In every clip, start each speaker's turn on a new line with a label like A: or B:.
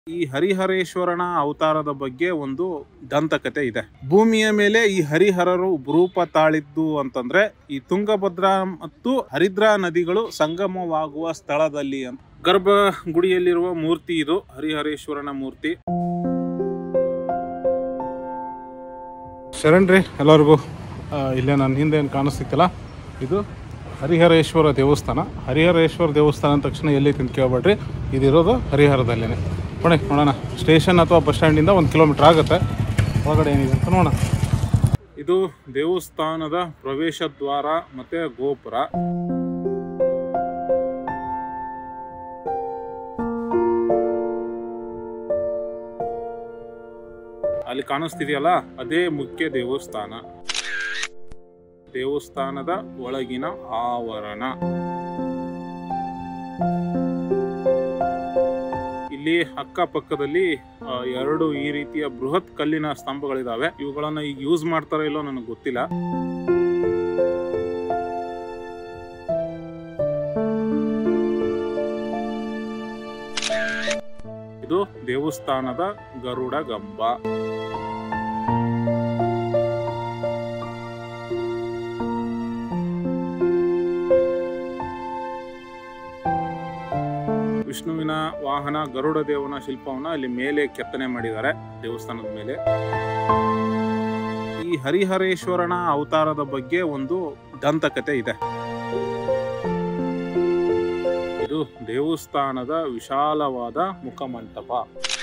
A: ಈ ಹರಿಹರೇಶ್ವರನ ಅವತಾರದ ಬಗ್ಗೆ ಒಂದು ದಂತಕತೆ ಇದೆ ಭೂಮಿಯ ಮೇಲೆ ಈ ಹರಿಹರರು ರೂಪ ತಾಳಿದ್ದು ಅಂತಂದ್ರೆ ಈ ತುಂಗಭದ್ರಾ ಮತ್ತು ಹರಿದ್ರಾ ನದಿಗಳು ಸಂಗಮವಾಗುವ ಸ್ಥಳದಲ್ಲಿ ಅಂತ ಗರ್ಭ ಗುಡಿಯಲ್ಲಿರುವ ಮೂರ್ತಿ ಇದು ಹರಿಹರೇಶ್ವರನ ಮೂರ್ತಿ ಶರಣ್ರಿ ಎಲ್ಲರಿಗೂ ಆ, ಇಲ್ಲೇ ನನ್ನ ಹಿಂದೆ ಏನು ಕಾಣಿಸ್ತಿತ್ತಲ್ಲ ಇದು ಹರಿಹರೇಶ್ವರ ದೇವಸ್ಥಾನ ಹರಿಹರೇಶ್ವರ ದೇವಸ್ಥಾನ ಅಂದ ತಕ್ಷಣ ಎಲ್ಲಿ ಅಂತ ಕೇಳ್ಬೇಡ್ರಿ ಇದಿರೋದು ಹರಿಹರದಲ್ಲೇ ಬನ್ನಿ ನೋಡೋಣ ಸ್ಟೇಷನ್ ಅಥವಾ ಬಸ್ ಸ್ಟ್ಯಾಂಡಿಂದ ಒಂದು ಕಿಲೋಮೀಟ್ರ್ ಆಗುತ್ತೆ ಒಳಗಡೆ ಏನಿದೆ ಅಂತ ನೋಡೋಣ ಇದು ದೇವಸ್ಥಾನದ ಪ್ರವೇಶ ದ್ವಾರ ಮತ್ತೆ ಗೋಪುರ ಅಲ್ಲಿ ಕಾಣಿಸ್ತಿದೆಯಲ್ಲ ಅದೇ ಮುಖ್ಯ ದೇವಸ್ಥಾನ ದೇವಸ್ಥಾನದ ಒಳಗಿನ ಆವರಣ ಇಲ್ಲಿ ಅಕ್ಕಪಕ್ಕದಲ್ಲಿ ಆ, ಎರಡು ಈ ರೀತಿಯ ಬೃಹತ್ ಕಲ್ಲಿನ ಸ್ತಂಭಗಳಿದಾವೆ ಇವುಗಳನ್ನ ಈಗ ಯೂಸ್ ಮಾಡ್ತಾರೋ ಇಲ್ಲೋ ನನಗೆ ಗೊತ್ತಿಲ್ಲ ಇದು ದೇವಸ್ಥಾನದ ಗರುಡ ಗಂಬ ವಿಷ್ಣುವಿನ ವಾಹನ ಗರುಡ ದೇವನ ಶಿಲ್ಪವನ್ನ ಇಲ್ಲಿ ಮೇಲೆ ಕೆತ್ತನೆ ಮಾಡಿದ್ದಾರೆ ದೇವಸ್ಥಾನದ ಮೇಲೆ ಈ ಹರಿಹರೇಶ್ವರನ ಅವತಾರದ ಬಗ್ಗೆ ಒಂದು ದಂತಕತೆ ಇದೆ ಇದು ದೇವಸ್ಥಾನದ ವಿಶಾಲವಾದ ಮುಖಮಂಟಪ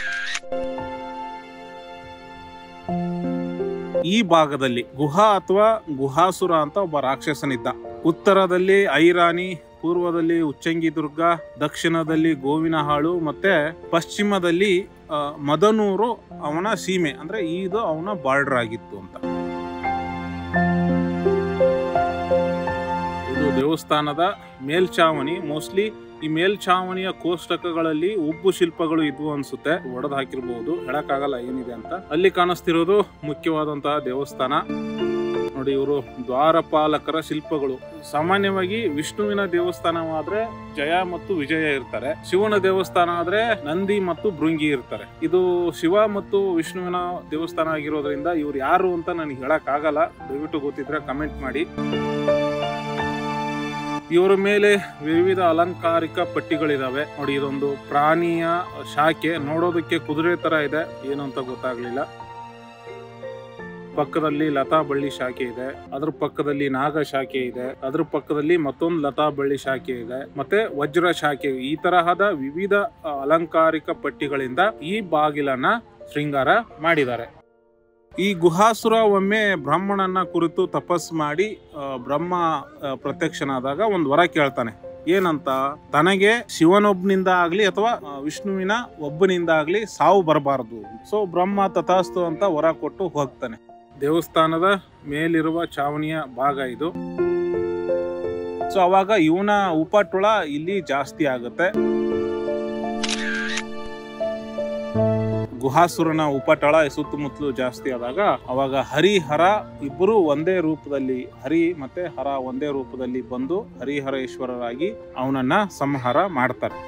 A: ಈ ಭಾಗದಲ್ಲಿ ಗುಹಾ ಅಥವಾ ಗುಹಾಸುರ ಅಂತ ಒಬ್ಬ ರಾಕ್ಷಸನಿದ್ದ ಉತ್ತರದಲ್ಲಿ ಐರಾಣಿ ಪೂರ್ವದಲ್ಲಿ ಉಚ್ಚಂಗಿ ದುರ್ಗ ದಕ್ಷಿಣದಲ್ಲಿ ಗೋವಿನಹಾಳು ಮತ್ತೆ ಪಶ್ಚಿಮದಲ್ಲಿ ಆ, ಮದನೂರು ಅವನ ಸೀಮೆ ಅಂದ್ರೆ ಇದು ಅವನ ಬಾರ್ಡರ್ ಆಗಿತ್ತು ಅಂತ ಇದು ದೇವಸ್ಥಾನದ ಮೇಲ್ಛಾವಣಿ ಮೋಸ್ಟ್ಲಿ ಈ ಮೇಲ್ಛಾವಣಿಯ ಕೋಷ್ಟಕಗಳಲ್ಲಿ ಉಬ್ಬು ಶಿಲ್ಪಗಳು ಇದ್ವು ಅನ್ಸುತ್ತೆ ಒಡೆದು ಹಾಕಿರ್ಬಹುದು ಹೇಳಕ್ಕಾಗಲ್ಲ ಏನಿದೆ ಅಂತ ಅಲ್ಲಿ ಕಾಣಿಸ್ತಿರೋದು ಮುಖ್ಯವಾದಂತಹ ದೇವಸ್ಥಾನ ನೋಡಿ ಇವರು ದ್ವಾರಪಾಲಕರ ಶಿಲ್ಪಗಳು ಸಾಮಾನ್ಯವಾಗಿ ವಿಷ್ಣುವಿನ ದೇವಸ್ಥಾನವಾದ್ರೆ ಜಯ ಮತ್ತು ವಿಜಯ ಇರ್ತಾರೆ ಶಿವನ ದೇವಸ್ಥಾನ ಆದ್ರೆ ನಂದಿ ಮತ್ತು ಭೃಂಗಿ ಇರ್ತಾರೆ ಇದು ಶಿವ ಮತ್ತು ವಿಷ್ಣುವಿನ ದೇವಸ್ಥಾನ ಆಗಿರೋದ್ರಿಂದ ಇವ್ರು ಯಾರು ಅಂತ ನನಗೆ ಹೇಳಕ್ ಆಗಲ್ಲ ದಯವಿಟ್ಟು ಗೊತ್ತಿದ್ರೆ ಕಮೆಂಟ್ ಮಾಡಿ ಇವರ ಮೇಲೆ ವಿವಿಧ ಅಲಂಕಾರಿಕ ಪಟ್ಟಿಗಳಿದಾವೆ ನೋಡಿ ಇದೊಂದು ಪ್ರಾಣಿಯ ಶಾಖೆ ನೋಡೋದಕ್ಕೆ ಕುದುರೆ ತರ ಇದೆ ಏನು ಅಂತ ಗೊತ್ತಾಗ್ಲಿಲ್ಲ ಪಕ್ಕದಲ್ಲಿ ಲತಾ ಬಳ್ಳಿ ಶಾಖೆ ಇದೆ ಅದ್ರ ಪಕ್ಕದಲ್ಲಿ ನಾಗ ಶಾಖೆ ಇದೆ ಅದ್ರ ಪಕ್ಕದಲ್ಲಿ ಮತ್ತೊಂದು ಲತಾ ಬಳ್ಳಿ ಶಾಖೆ ಇದೆ ಮತ್ತೆ ವಜ್ರ ಶಾಖೆ ಈ ತರಹದ ವಿವಿಧ ಅ, ಅಲಂಕಾರಿಕ ಪಟ್ಟಿಗಳಿಂದ ಈ ಬಾಗಿಲನ್ನ ಶೃಂಗಾರ ಮಾಡಿದ್ದಾರೆ ಈ ಗುಹಾಸುರ ಒಮ್ಮೆ ಬ್ರಾಹ್ಮಣನ ಕುರಿತು ತಪಸ್ ಮಾಡಿ ಆ, ಬ್ರಹ್ಮ ಆ, ಪ್ರತ್ಯಕ್ಷನಾದಾಗ ಒಂದು ವರ ಕೇಳ್ತಾನೆ ಏನಂತ ತನಗೆ ಶಿವನೊಬ್ಬನಿಂದ ಆಗ್ಲಿ ಅಥವಾ ಆ, ವಿಷ್ಣುವಿನ ಒಬ್ಬನಿಂದ ಆಗ್ಲಿ ಸಾವು ಬರಬಾರದು ಸೊ ಬ್ರಹ್ಮ ತಥಾಸ್ತು ಅಂತ ವರ ಕೊಟ್ಟು ಹೋಗ್ತಾನೆ ದೇವಸ್ಥಾನದ ಮೇಲಿರುವ ಚಾವಣಿಯ ಭಾಗ ಇದು ಸೊ ಅವಾಗ ಇವನ ಉಪಟುಳ ಇಲ್ಲಿ ಜಾಸ್ತಿ ಆಗುತ್ತೆ ಗುಹಾಸುರನ ಉಪಟಳ ಸುತ್ತಮುತ್ತಲು ಜಾಸ್ತಿ ಆದಾಗ ಅವಾಗ ಹರಿಹರ ಇಬ್ಬರು ಒಂದೇ ರೂಪದಲ್ಲಿ ಹರಿ ಮತ್ತೆ ಹರ ಒಂದೇ ರೂಪದಲ್ಲಿ ಬಂದು ಹರಿಹರೇಶ್ವರರಾಗಿ ಅವನನ್ನ ಸಂಹಾರ ಮಾಡ್ತಾರೆ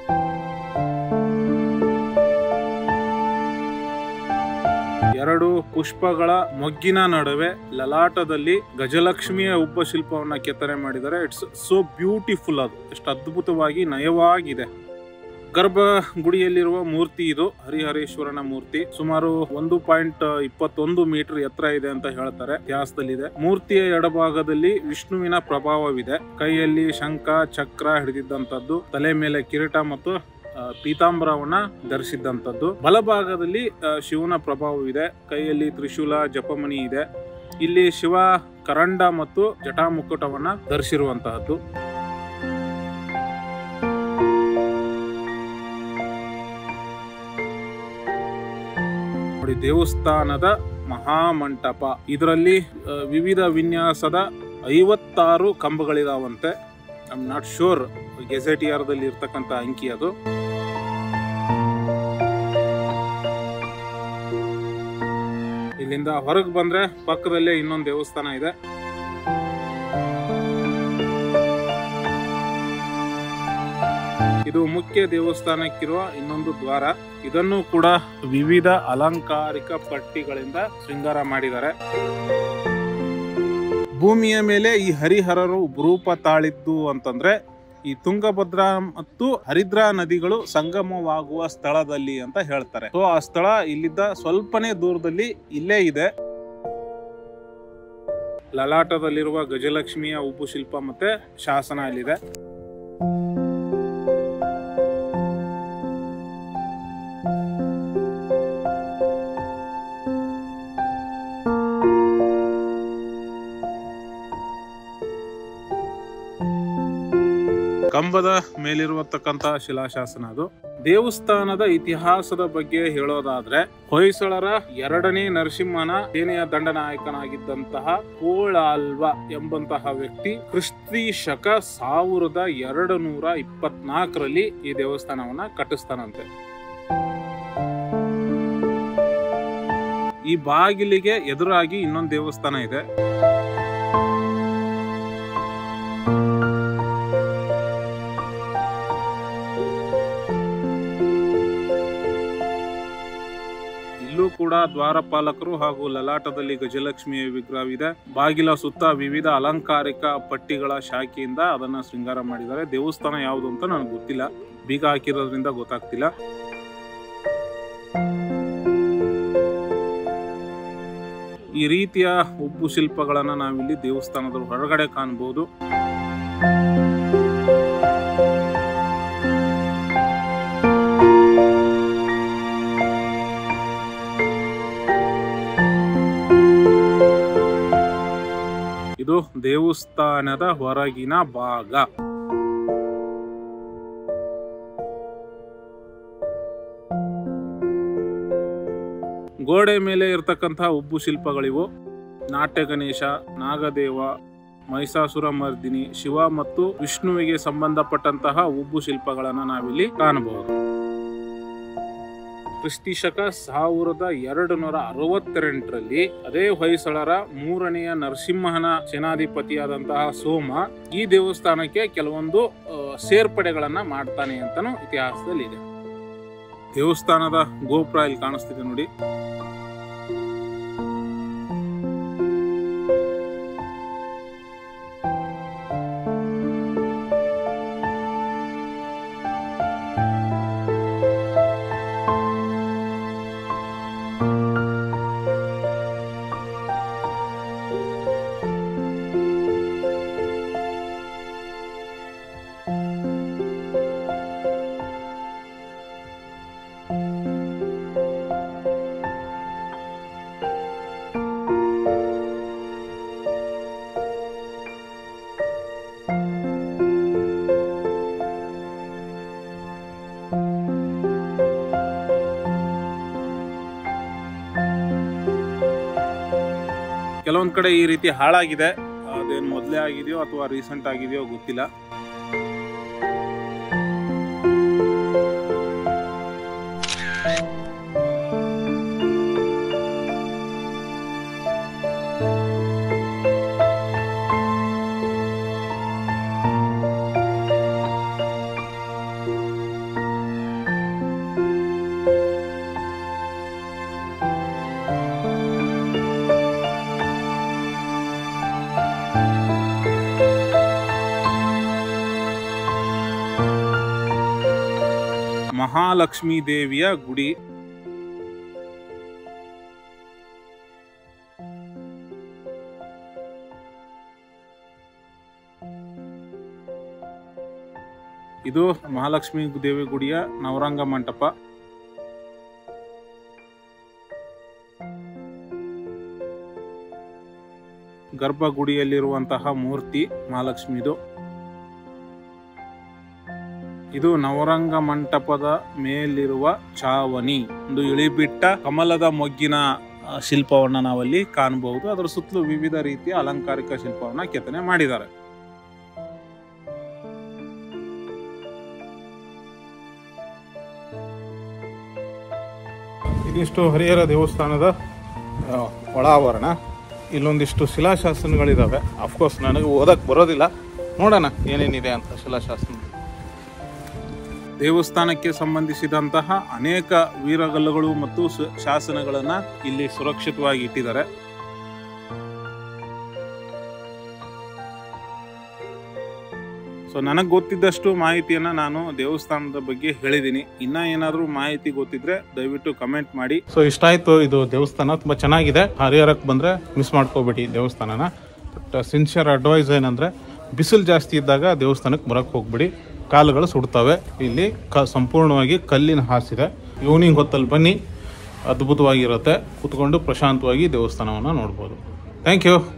A: ಎರಡು ಪುಷ್ಪಗಳ ಮೊಗ್ಗಿನ ನಡುವೆ ಲಲಾಟದಲ್ಲಿ ಗಜಲಕ್ಷ್ಮಿಯ ಉಬ್ಬ ಶಿಲ್ಪವನ್ನ ಕೆತ್ತನೆ ಮಾಡಿದ್ದಾರೆ ಇಟ್ಸ್ ಸೋ ಬ್ಯೂಟಿಫುಲ್ ಅದು ಎಷ್ಟು ಅದ್ಭುತವಾಗಿ ನಯವಾಗಿದೆ ಗರ್ಭ ಗುಡಿಯಲ್ಲಿರುವ ಮೂರ್ತಿ ಇದು ಹರಿಹರೇಶ್ವರನ ಮೂರ್ತಿ ಸುಮಾರು ಒಂದು ಪಾಯಿಂಟ್ ಇಪ್ಪತ್ತೊಂದು ಮೀಟರ್ ಎತ್ತರ ಇದೆ ಅಂತ ಹೇಳ್ತಾರೆ ಇತಿಹಾಸದಲ್ಲಿದೆ ಮೂರ್ತಿಯ ಎಡಭಾಗದಲ್ಲಿ ವಿಷ್ಣುವಿನ ಪ್ರಭಾವವಿದೆ ಕೈಯಲ್ಲಿ ಶಂಖ ಚಕ್ರ ಹಿಡಿದಿದ್ದಂತದ್ದು ತಲೆ ಮೇಲೆ ಕಿರೀಟ ಮತ್ತು ಆ, ಪೀತಾಂಬರವನ್ನ ಧರಿಸಿದ್ದಂಥದ್ದು ಬಲಭಾಗದಲ್ಲಿ ಆ, ಶಿವನ ಪ್ರಭಾವವಿದೆ ಕೈಯಲ್ಲಿ ತ್ರಿಶೂಲ ಜಪಮಣಿ ಇದೆ ಇಲ್ಲಿ ಶಿವ ಕರಂಡ ಮತ್ತು ಜಟಾಮುಕುಟವನ್ನ ಧರಿಸಿರುವಂತಹದ್ದು ನೋಡಿ ದೇವಸ್ಥಾನದ ಮಹಾಮಂಟಪ ಇದರಲ್ಲಿ ಆ, ವಿವಿಧ ವಿನ್ಯಾಸದ ಐವತ್ತಾರು ಕಂಬಗಳಿದಾವಂತೆ ಐ ಆಮ್ ನಾಟ್ ಶೋರ್ ಗೆಜೆಟಿಯರ್ದಲ್ಲಿ ಇರ್ತಕ್ಕಂಥ ಅಂಕಿ ಅದು ಇಲ್ಲಿಂದ ಹೊರಗೆ ಬಂದ್ರೆ ಪಕ್ಕದಲ್ಲೇ ಇನ್ನೊಂದು ದೇವಸ್ಥಾನ ಇದೆ ಇದು ಮುಖ್ಯ ದೇವಸ್ಥಾನಕ್ಕಿರುವ ಇನ್ನೊಂದು ದ್ವಾರ ಇದನ್ನು ಕೂಡ ವಿವಿಧ ಅಲಂಕಾರಿಕ ಪಟ್ಟಿಗಳಿಂದ ಶೃಂಗಾರ ಮಾಡಿದ್ದಾರೆ ಭೂಮಿಯ ಮೇಲೆ ಈ ಹರಿಹರರು ರೂಪ ತಾಳಿದ್ದು ಅಂತಂದ್ರೆ ಈ ತುಂಗಭದ್ರಾ ಮತ್ತು ಹರಿದ್ರಾ ನದಿಗಳು ಸಂಗಮವಾಗುವ ಸ್ಥಳದಲ್ಲಿ ಅಂತ ಹೇಳ್ತಾರೆ ಸೊ ಆ ಸ್ಥಳ ಇಲ್ಲಿದ್ದ ಸ್ವಲ್ಪನೇ ದೂರದಲ್ಲಿ ಇಲ್ಲೇ ಇದೆ ಲಲಾಟದಲ್ಲಿರುವ ಗಜಲಕ್ಷ್ಮಿಯ ಉಬ್ಬು ಶಿಲ್ಪ ಮತ್ತೆ ಶಾಸನ ಅಲ್ಲಿದೆ ಕಂಬದ ಮೇಲಿರುವತಕ್ಕಂತ ಶಿಲಾಶಾಸನ ಅದು ದೇವಸ್ಥಾನದ ಇತಿಹಾಸದ ಬಗ್ಗೆ ಹೇಳೋದಾದ್ರೆ ಹೊಯ್ಸಳರ ಎರಡನೇ ನರಸಿಂಹನ ಸೇನೆಯ ದಂಡನಾಯಕನಾಗಿದ್ದಂತಹ ಕೋಳಾಲ್ವ ಎಂಬಂತಹ ವ್ಯಕ್ತಿ ಕ್ರಿಸ್ತಿ ಶಕ ಸಾವಿರದ ಎರಡು ನೂರ ಇಪ್ಪತ್ನಾಲ್ಕರಲ್ಲಿ ಈ ದೇವಸ್ಥಾನವನ್ನ ಕಟ್ಟಿಸ್ತಾನಂತೆ ಈ ಬಾಗಿಲಿಗೆ ಎದುರಾಗಿ ಇನ್ನೊಂದು ದೇವಸ್ಥಾನ ಇದೆ ಇಲ್ಲೂ ಕೂಡ ದ್ವಾರಪಾಲಕರು ಹಾಗೂ ಲಲಾಟದಲ್ಲಿ ಗಜಲಕ್ಷ್ಮಿಯ ವಿಗ್ರಹವಿದೆ ಬಾಗಿಲ ಸುತ್ತ ವಿವಿಧ ಅಲಂಕಾರಿಕ ಪಟ್ಟಿಗಳ ಶಾಖೆಯಿಂದ ಅದನ್ನ ಶೃಂಗಾರ ಮಾಡಿದ್ದಾರೆ ದೇವಸ್ಥಾನ ಯಾವುದು ಅಂತ ನನಗೆ ಗೊತ್ತಿಲ್ಲ ಬೀಗ ಹಾಕಿರೋದ್ರಿಂದ ಗೊತ್ತಾಗ್ತಿಲ್ಲ ಈ ರೀತಿಯ ಉಬ್ಬು ಶಿಲ್ಪಗಳನ್ನ ನಾವಿಲ್ಲಿ ದೇವಸ್ಥಾನದ ಹೊರಗಡೆ ಕಾಣಬಹುದು ಇದು ದೇವಸ್ಥಾನದ ಹೊರಗಿನ ಭಾಗ ಗೋಡೆ ಮೇಲೆ ಇರತಕ್ಕಂತಹ ಉಬ್ಬು ಶಿಲ್ಪಗಳಿವು ನಾಟ್ಯ ಗಣೇಶ ನಾಗದೇವ ಮಹಿಷಾಸುರ ಮರ್ದಿನಿ ಶಿವ ಮತ್ತು ವಿಷ್ಣುವಿಗೆ ಸಂಬಂಧಪಟ್ಟಂತಹ ಉಬ್ಬು ಶಿಲ್ಪಗಳನ್ನು ನಾವಿಲ್ಲಿ ಕಾಣಬಹುದು ಕ್ರಿಸ್ತಿ ಶಕ ಸಾವಿರದ ಎರಡು ನೂರ ಅರವತ್ತೆಂಟರಲ್ಲಿ ಅದೇ ಹೊಯ್ಸಳರ ಮೂರನೆಯ ನರಸಿಂಹನ ಸೇನಾಧಿಪತಿಯಾದಂತಹ ಸೋಮ ಈ ದೇವಸ್ಥಾನಕ್ಕೆ ಕೆಲವೊಂದು ಆ, ಸೇರ್ಪಡೆಗಳನ್ನ ಮಾಡ್ತಾನೆ ಅಂತಾನು ಇತಿಹಾಸದಲ್ಲಿ ಇದೆ ದೇವಸ್ಥಾನದ ಗೋಪುರ ಇಲ್ಲಿ ಕಾಣಿಸ್ತಿದೆ ನೋಡಿ ಕೆಲವೊಂದ್ ಕಡೆ ಈ ರೀತಿ ಹಾಳಾಗಿದೆ ಅದೇನು ಮೊದಲೇ ಆಗಿದೆಯೋ ಅಥವಾ ರೀಸೆಂಟ್ ಆಗಿದೆಯೋ ಗೊತ್ತಿಲ್ಲ ಮಹಾಲಕ್ಷ್ಮೀ ದೇವಿಯ ಗುಡಿ ಇದು ಮಹಾಲಕ್ಷ್ಮಿ ದೇವಿ ಗುಡಿಯ ನವರಂಗ ಮಂಟಪ ಗರ್ಭಗುಡಿಯಲ್ಲಿರುವಂತಹ ಮೂರ್ತಿ ಮಹಾಲಕ್ಷ್ಮಿದು ಇದು ನವರಂಗ ಮಂಟಪದ ಮೇಲಿರುವ ಚಾವಣಿ ಒಂದು ಇಳಿಬಿಟ್ಟ ಕಮಲದ ಮೊಗ್ಗಿನ ಆ, ಶಿಲ್ಪವನ್ನ ನಾವಲ್ಲಿ ಕಾಣಬಹುದು ಅದರ ಸುತ್ತಲೂ ವಿವಿಧ ರೀತಿಯ ಅಲಂಕಾರಿಕ ಶಿಲ್ಪವನ್ನ ಕೆತ್ತನೆ ಮಾಡಿದ್ದಾರೆ ಇದಿಷ್ಟು ಹರಿಹರ ದೇವಸ್ಥಾನದ ಆ, ಒಳ ಆವರಣ ಇಲ್ಲೊಂದಿಷ್ಟು ಶಿಲಾಶಾಸನಗಳಿದಾವೆ ಅಫ್ಕೋರ್ಸ್ ನನಗೆ ಓದಕ್ ಬರೋದಿಲ್ಲ ನೋಡೋಣ ಏನೇನಿದೆ ಅಂತ ಶಿಲಾಶಾಸನ ದೇವಸ್ಥಾನಕ್ಕೆ ಸಂಬಂಧಿಸಿದಂತಹ ಅನೇಕ ವೀರಗಲ್ಲುಗಳು ಮತ್ತು ಸ- ಶಾಸನಗಳನ್ನ ಇಲ್ಲಿ ಸುರಕ್ಷಿತವಾಗಿ ಇಟ್ಟಿದ್ದಾರೆ ಸೊ ನನಗೆ ಗೊತ್ತಿದ್ದಷ್ಟು ಮಾಹಿತಿಯನ್ನ ನಾನು ದೇವಸ್ಥಾನದ ಬಗ್ಗೆ ಹೇಳಿದ್ದೀನಿ ಇನ್ನ ಏನಾದರೂ ಮಾಹಿತಿ ಗೊತ್ತಿದ್ರೆ ದಯವಿಟ್ಟು ಕಮೆಂಟ್ ಮಾಡಿ ಸೊ ಇಷ್ಟ ಆಯ್ತು ಇದು ದೇವಸ್ಥಾನ ತುಂಬಾ ಚೆನ್ನಾಗಿದೆ ಹರಿಹರಕ್ಕೆ ಬಂದ್ರೆ ಮಿಸ್ ಮಾಡ್ಕೋಬೇಡಿ ದೇವಸ್ಥಾನನ ಬಟ್ ಸಿನ್ಸಿಯರ್ ಅಡ್ವೈಸ್ ಏನಂದ್ರೆ ಬಿಸಿಲು ಜಾಸ್ತಿ ಇದ್ದಾಗ ದೇವಸ್ಥಾನಕ್ಕೆ ಬರಕ್ಕೆ ಹೋಗ್ಬಿಡಿ ಕಾಲುಗಳು ಸುಡ್ತವೆ ಇಲ್ಲಿ ಕ ಸಂಪೂರ್ಣವಾಗಿ ಕಲ್ಲಿನ ಹಾಸಿದೆ ಈವ್ನಿಂಗ್ ಹೊತ್ತಲ್ಲಿ ಬನ್ನಿ ಅದ್ಭುತವಾಗಿರುತ್ತೆ ಕೂತ್ಕೊಂಡು ಪ್ರಶಾಂತವಾಗಿ ದೇವಸ್ಥಾನವನ್ನು ನೋಡ್ಬೋದು ಥ್ಯಾಂಕ್ ಯು